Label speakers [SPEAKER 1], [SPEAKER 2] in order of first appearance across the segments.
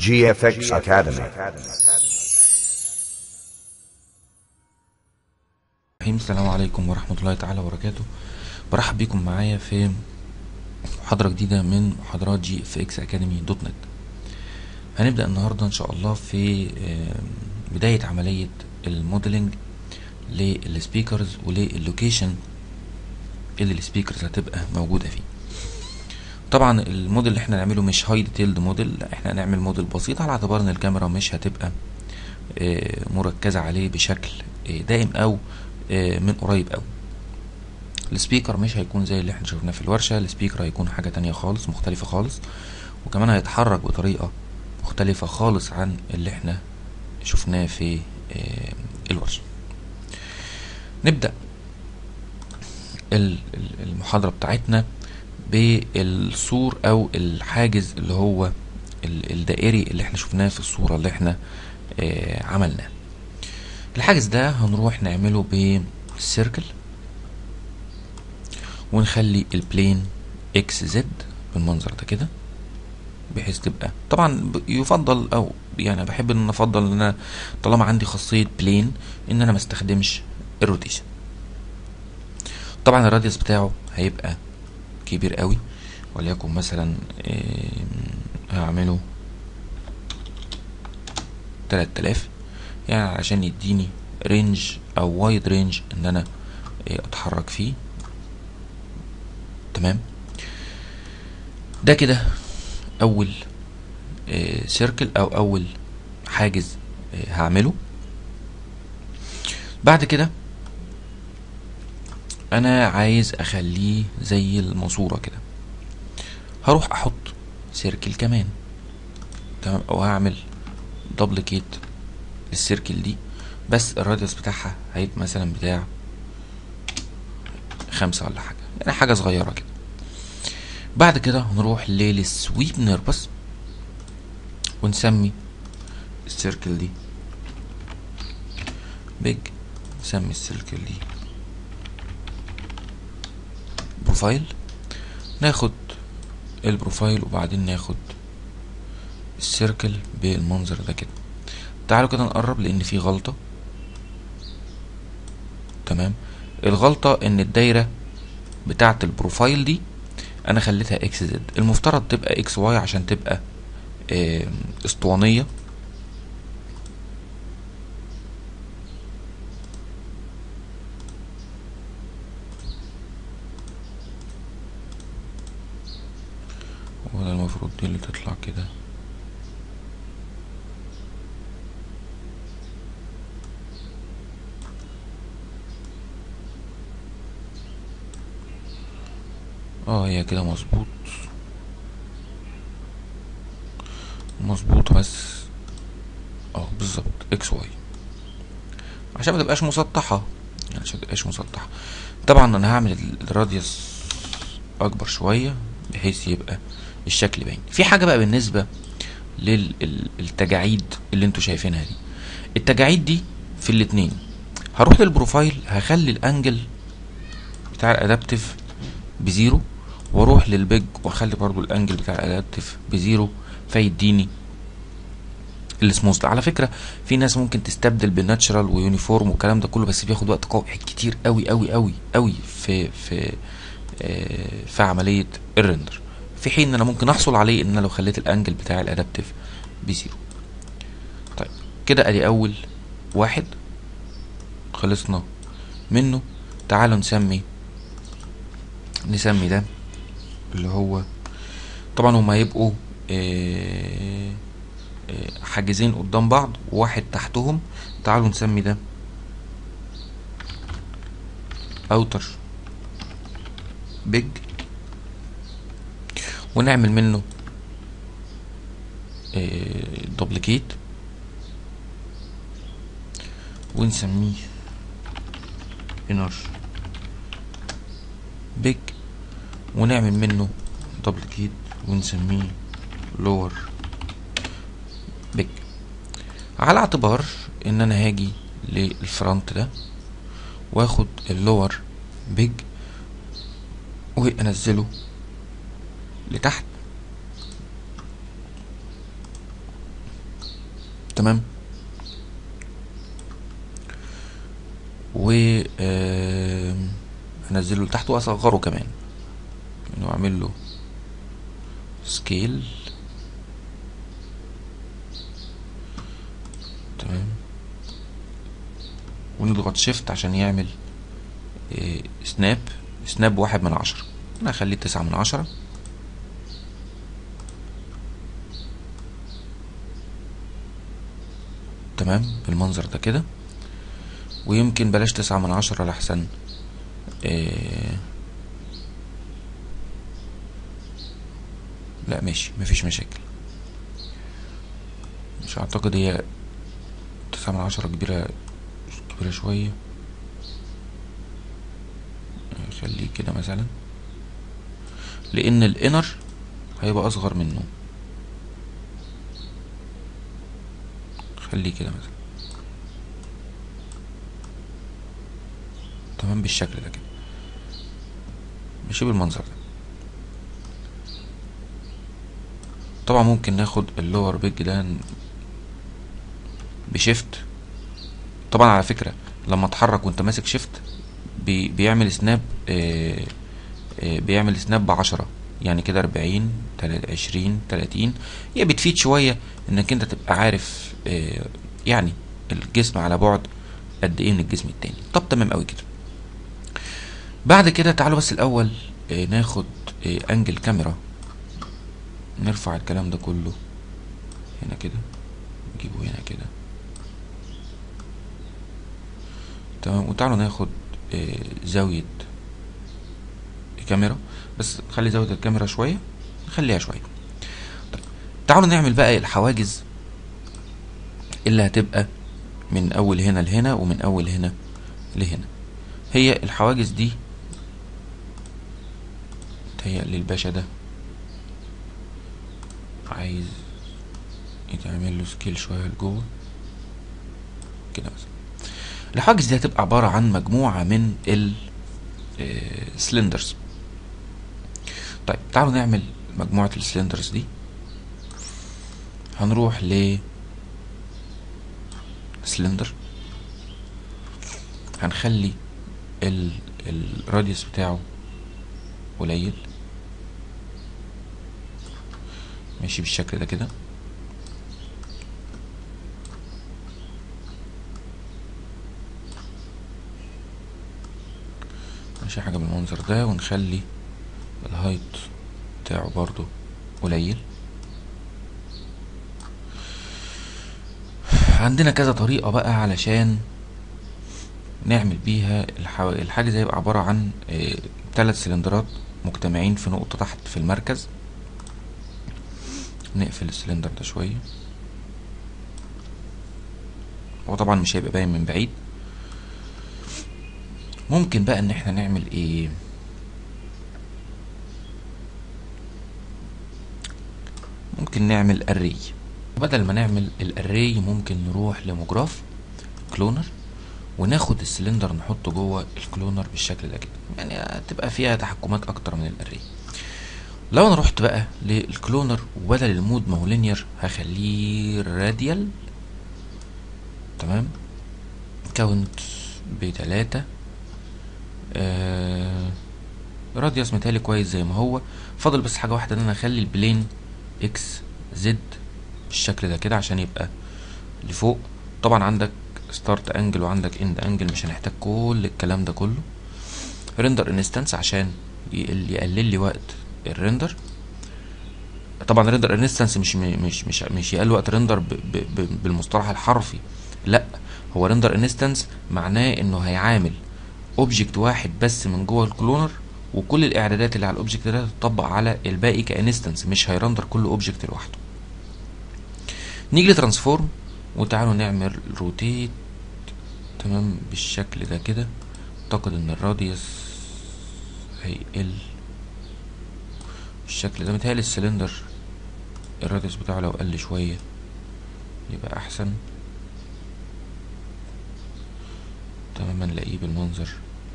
[SPEAKER 1] GFX Academy.
[SPEAKER 2] الرحيم السلام عليكم ورحمة الله تعالى وبركاته برحب بكم معايا في محاضرة جديدة من محاضرات جي اف اكس اكاديمي دوت نت هنبدأ النهاردة ان شاء الله في آم، بداية عملية الموديلنج للسبيكرز وللوكيشن اللي السبيكرز هتبقى موجودة فيه طبعا الموديل اللي احنا نعمله مش هاي ديتيلد موديل لا احنا هنعمل موديل بسيط على اعتبار ان الكاميرا مش هتبقى آه، مركزة عليه بشكل آه، دائم او آه، من قريب قوي السبيكر مش هيكون زي اللي احنا شفناه في الورشة السبيكر هيكون حاجة تانية خالص مختلفة خالص وكمان هيتحرك بطريقة مختلفة خالص عن اللي احنا شفناه في آه، الورشة نبدأ ال- ال- المحاضرة بتاعتنا بالسور او الحاجز اللي هو ال- الدائري اللي احنا شفناه في الصورة اللي احنا آه، عملناه الحاجز ده هنروح نعمله بالسيركل ونخلي البلين اكس زد بالمنظر ده كده بحيث تبقى طبعا ب- يفضل او يعني بحب ان أنا افضل ان انا طالما عندي خاصيه بلين ان انا ما استخدمش الروتيشن طبعا الراديوس بتاعه هيبقى كبير قوي وليكن مثلا آم، هعمله 3000 يعني عشان يديني رينج او وايد رينج ان انا آه، اتحرك فيه تمام ده كده اول سيركل او اول حاجز آه، هعمله بعد كده انا عايز اخليه زي الماسوره كده هروح احط سيركل كمان تمام او هعمل دبليكيت للسيركل دي بس الراديوس بتاعها هيبقى مثلا بتاع خمسة ولا حاجة يعني حاجة صغيرة كده بعد كده هنروح للسويب نربس ونسمي السيركل دي بيج نسمي السيركل دي بروفايل ناخد البروفايل وبعدين ناخد السيركل بالمنظر ده كده تعالوا كده نقرب لان في غلطة تمام الغلطة ان الدايرة بتاعة البروفايل دي انا خليتها اكس زد المفترض تبقى اكس واي عشان تبقى آم، اسطوانية ولا المفروض دي اللي تطلع كده اه هي كده مظبوط مظبوط بس اه بالظبط اكس واي عشان ما تبقاش مسطحة يعني عشان ما تبقاش مسطحة طبعا انا هعمل ال- الراديوس اكبر شوية بحيث يبقى الشكل باين في حاجة بقى بالنسبة للتجاعيد اللي انتوا شايفينها دي التجاعيد دي في الاتنين هروح للبروفايل هخلي الانجل بتاع الادابتيف بزيرو واروح للبيج واخلي برضو الانجل بتاع الادابتيف بزيرو فيديني السموث ده على فكره في ناس ممكن تستبدل بالناتشرال ويونيفورم والكلام ده كله بس بياخد وقت قوي كتير قوي قوي قوي قوي في في آه، في عمليه الريندر في حين ان انا ممكن احصل عليه ان انا لو خليت الانجل بتاع الادابتيف بزيرو طيب كده ادي اول واحد خلصنا منه تعالوا نسمي نسمي ده اللي هو طبعا هما هيبقوا آه، آه، حاجزين قدام بعض وواحد تحتهم تعالوا نسمي ده اوتر بيج ونعمل منه دوبليكيت ونسميه انر بيج ونعمل منه دوبليكيت ونسميه لور بيج على اعتبار ان انا هاجي للفرونت ده واخد اللور بيج وانزله لتحت تمام و آم، هنزله لتحت واصغره كمان يعني واعمل له سكيل تمام ونضغط شيفت عشان يعمل إيه، سناب سناب واحد من عشرة انا هخليه تسعة من عشرة تمام بالمنظر ده كده ويمكن بلاش تسعة من عشرة لحسن إيه لا ماشي مفيش مشاكل مش اعتقد هي تسعة من عشرة كبيرة كبيرة شوية خليه كده مثلا لان الانر هيبقى اصغر منه خليه كده مثلا تمام بالشكل ده كده ماشي بالمنظر ده طبعا ممكن ناخد اللور بيج ده ن- بشيفت طبعا على فكرة لما اتحرك وانت ماسك شيفت بي بيعمل سناب آه آه بيعمل سناب بعشرة يعني كده أربعين تلات عشرين تلاتين هي بتفيد شوية انك انت تبقى عارف آه يعني الجسم على بعد قد ايه من الجسم التاني طب تمام قوي كده بعد كده تعالوا بس الاول آه ناخد آه انجل كاميرا نرفع الكلام ده كله هنا كده نجيبه هنا كده تمام وتعالوا ناخد آه، زاوية الكاميرا بس خلي زاوية الكاميرا شوية نخليها شوية طيب تعالوا نعمل بقى الحواجز اللي هتبقى من أول هنا لهنا ومن أول هنا لهنا هي الحواجز دي تهيألي الباشا ده عايز يتعمل له سكيل شوية لجوه كده مثلا الحواجز دي هتبقى عبارة عن مجموعة من السلندرز طيب تعالوا نعمل مجموعة السلندرز دي هنروح ل سلندر هنخلي ال الراديوس بتاعه قليل ماشي بالشكل ده كده ماشي حاجة بالمنظر ده ونخلي الهايت بتاعه برضو قليل عندنا كذا طريقة بقى علشان نعمل بيها الحو... الحاجز هيبقى عبارة عن آه، تلات سلندرات مجتمعين في نقطة تحت في المركز نقفل السلندر ده شوية هو طبعا مش هيبقى باين من بعيد ممكن بقى ان احنا نعمل ايه ممكن نعمل اري بدل ما نعمل الاري ممكن نروح لمجراف كلونر وناخد السلندر نحطه جوه الكلونر بالشكل ده كده يعني هتبقى فيها تحكمات اكتر من الاري لو انا رحت بقى للكلونر وبدل المود ما هو لينير هخليه راديال تمام كاونت بتلاتة آه راديوس متهيألي كويس زي ما هو فاضل بس حاجة واحدة ان انا اخلي البلين اكس زد بالشكل ده كده عشان يبقى لفوق طبعا عندك ستارت انجل وعندك اند انجل مش هنحتاج كل الكلام ده كله ريندر انستنس عشان يقل- يقلل لي وقت الريندر طبعا ريندر انستنس مش مش مش مش يقل وقت ريندر ب ب ب بالمصطلح الحرفي لا هو ريندر انستنس معناه انه هيعامل اوبجكت واحد بس من جوه الكلونر وكل الاعدادات اللي على الاوبجكت ده تطبق على الباقي كانستنس مش هيرندر كل اوبجكت لوحده نيجي لترانسفورم وتعالوا نعمل روتيت تمام بالشكل ده كده اعتقد ان الراديوس هيقل بالشكل ده متهيألي السلندر الراديوس بتاعه لو قل شوية يبقى احسن تماما نلاقيه بالمنظر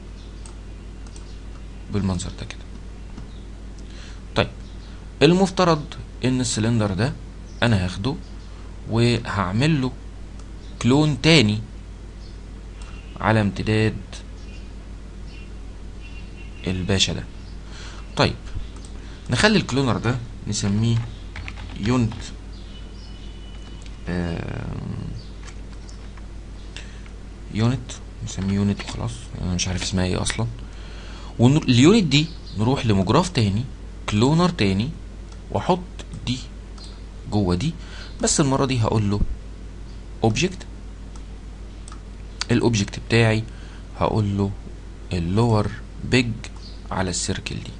[SPEAKER 2] بالمنظر ده كده طيب المفترض ان السلندر ده انا هاخده وهعمل له كلون تاني على امتداد الباشا ده طيب نخلي الكلونر ده نسميه يونت يونت نسميه يونت وخلاص انا مش عارف اسمها ايه اصلا واليونت دي نروح لمجراف تاني كلونر تاني واحط دي جوه دي بس المره دي هقول له اوبجكت الاوبجكت بتاعي هقول له اللور بيج على السيركل دي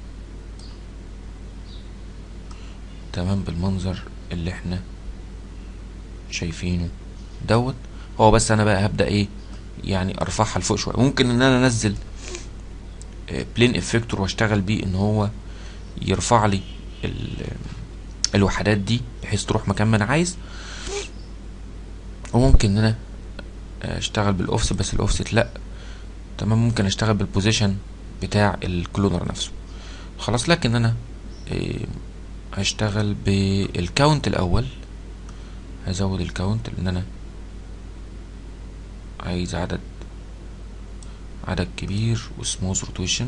[SPEAKER 2] تمام بالمنظر اللي احنا شايفينه دوت هو بس انا بقى هبدا ايه يعني ارفعها لفوق شويه ممكن ان انا انزل بلين افكتور واشتغل بيه ان هو يرفع لي الوحدات دي بحيث تروح مكان ما انا عايز وممكن ان انا اشتغل بالاوفست بس الاوفست لا تمام ممكن اشتغل بالبوزيشن بتاع الكلونر نفسه خلاص لكن انا إيه هشتغل بالكاونت الاول هزود الكاونت لان انا عايز عدد عدد كبير وسموث روتيشن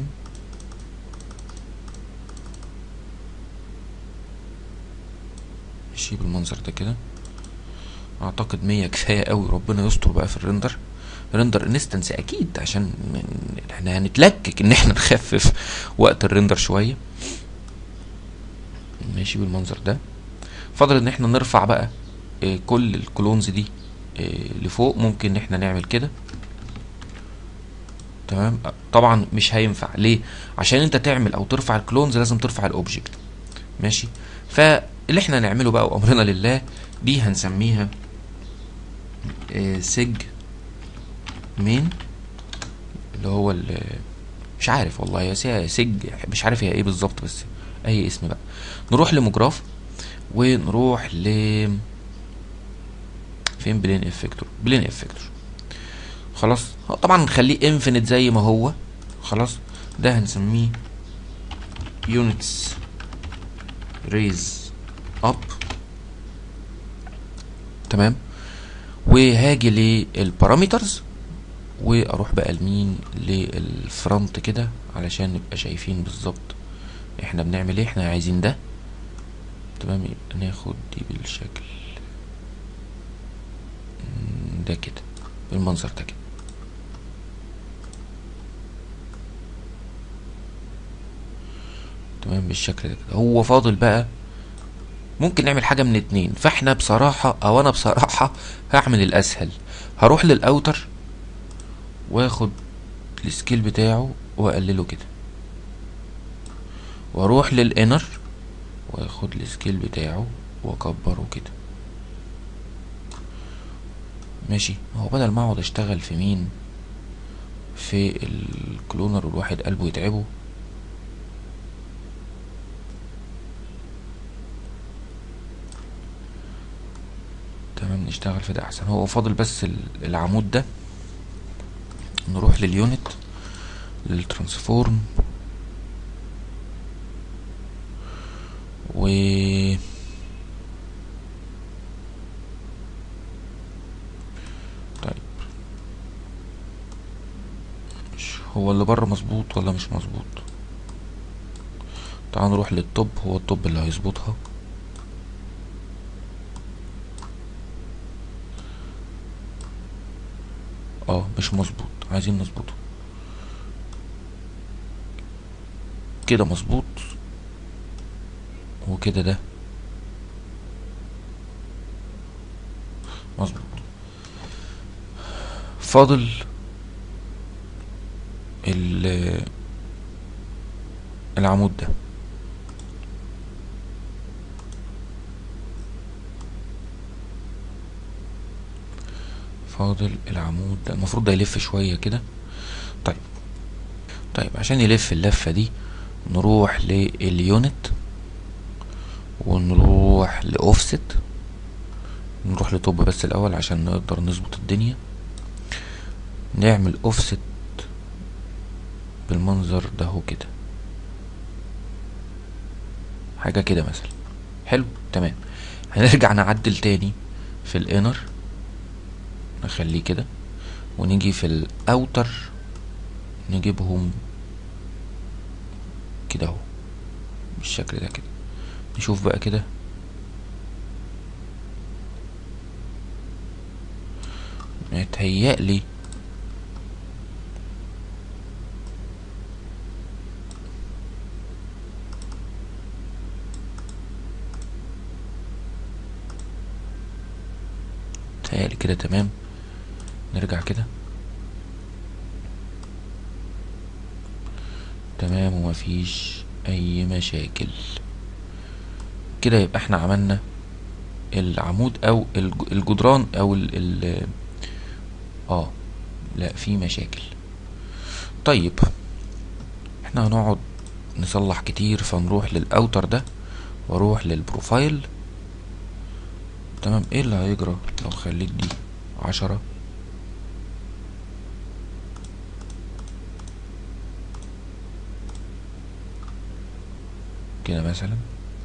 [SPEAKER 2] ماشي بالمنظر ده كده اعتقد مية كفاية قوي ربنا يستر بقى في الريندر ريندر انستنس اكيد عشان احنا هنتلكك ان احنا نخفف وقت الريندر شوية ماشي بالمنظر ده فاضل ان احنا نرفع بقى اه كل الكلونز دي اه لفوق ممكن ان احنا نعمل كده تمام طبعا مش هينفع ليه عشان انت تعمل او ترفع الكلونز لازم ترفع الاوبجكت ماشي فاللي احنا نعمله بقى وامرنا لله دي هنسميها اه سج مين اللي هو مش عارف والله هي سج مش عارف هي ايه بالظبط بس اي اسم بقى نروح لمجراف ونروح ل فين بلين افكتور بلين افكتور خلاص طبعا نخليه انفينيت زي ما هو خلاص ده هنسميه يونتس ريز اب تمام وهاجي للبارامترز واروح بقى لمين للفرونت كده علشان نبقى شايفين بالظبط احنا بنعمل ايه احنا عايزين ده تمام يبقى ناخد دي بالشكل ده كده بالمنظر ده كده تمام بالشكل ده كده هو فاضل بقى ممكن نعمل حاجة من اتنين فاحنا بصراحة او انا بصراحة هعمل الاسهل هروح للاوتر واخد السكيل بتاعه واقلله كده واروح للانر واخد السكيل بتاعه واكبره كده ماشي هو بدل ما اقعد اشتغل في مين في الكلونر والواحد قلبه يتعبه تمام نشتغل في ده احسن هو فاضل بس العمود ده نروح لليونت للترانسفورم و طيب مش هو اللي بره مظبوط ولا مش مظبوط تعال نروح للتوب هو التوب اللي هيظبطها اه مش مظبوط عايزين نظبطه كده مظبوط وكده ده مظبوط فاضل ال العمود ده فاضل العمود ده المفروض ده يلف شوية كده طيب طيب عشان يلف اللفة دي نروح لليونت ونروح لأوفست نروح لطب بس الأول عشان نقدر نظبط الدنيا نعمل أوفست بالمنظر ده هو كده حاجة كده مثلا حلو تمام هنرجع نعدل تاني في الانر نخليه كده ونيجي في الاوتر نجيبهم كده اهو بالشكل ده كده نشوف بقى كده متهيألي متهيألي كده تمام نرجع كده تمام ومفيش اي مشاكل كده يبقى احنا عملنا العمود او الج- الجدران او ال ال اه لا في مشاكل طيب احنا هنقعد نصلح كتير فنروح للاوتر ده واروح للبروفايل تمام ايه اللي هيجرى لو خليت دي عشرة كده مثلا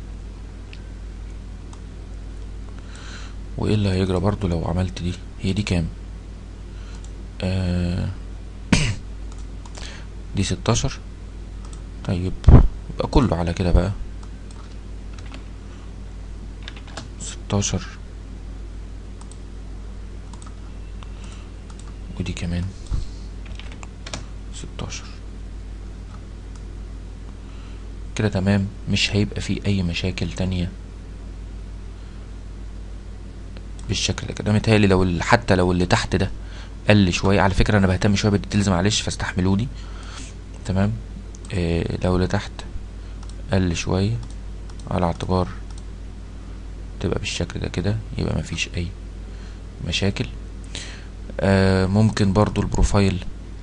[SPEAKER 2] وايه اللي هيجرى برضو لو عملت دي هي دي كام آه دي ستاشر طيب يبقى كله على كده بقى ستاشر ودي كمان ستاشر كده تمام مش هيبقى فيه اي مشاكل تانية بالشكل ده كده متهيألي لو ال- حتى لو اللي تحت ده قل شوية على فكرة انا بهتم شوية بالديتيلز معلش فاستحملوني تمام إيه لو اللي تحت قل شوية على اعتبار تبقى بالشكل ده كده يبقى مفيش اي مشاكل آه ممكن برضو البروفايل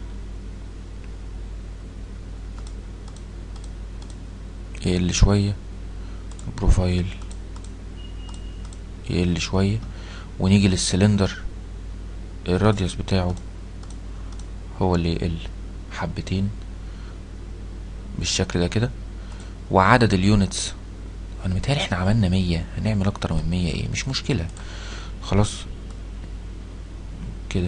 [SPEAKER 2] يقل شوية البروفايل يقل شوية ونيجي للسلندر الراديوس بتاعه هو اللي يقل حبتين بالشكل ده كده وعدد اليونتس انا متهيألي احنا عملنا مية هنعمل اكتر من مية ايه مش مشكلة خلاص كده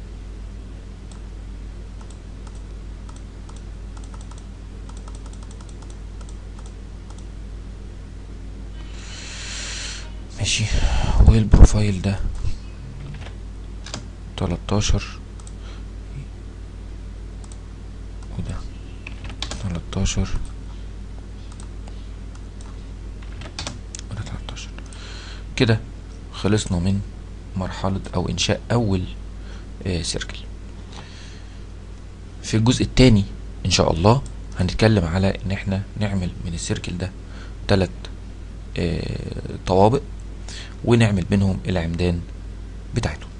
[SPEAKER 2] ماشي والبروفايل ده تلاتاشر وده تلاتاشر وده تلاتاشر كده خلصنا من مرحلة أو إنشاء أول آه، سيركل في الجزء التاني إن شاء الله هنتكلم على إن إحنا نعمل من السيركل ده تلات آه، طوابق ونعمل بينهم العمدان بتاعته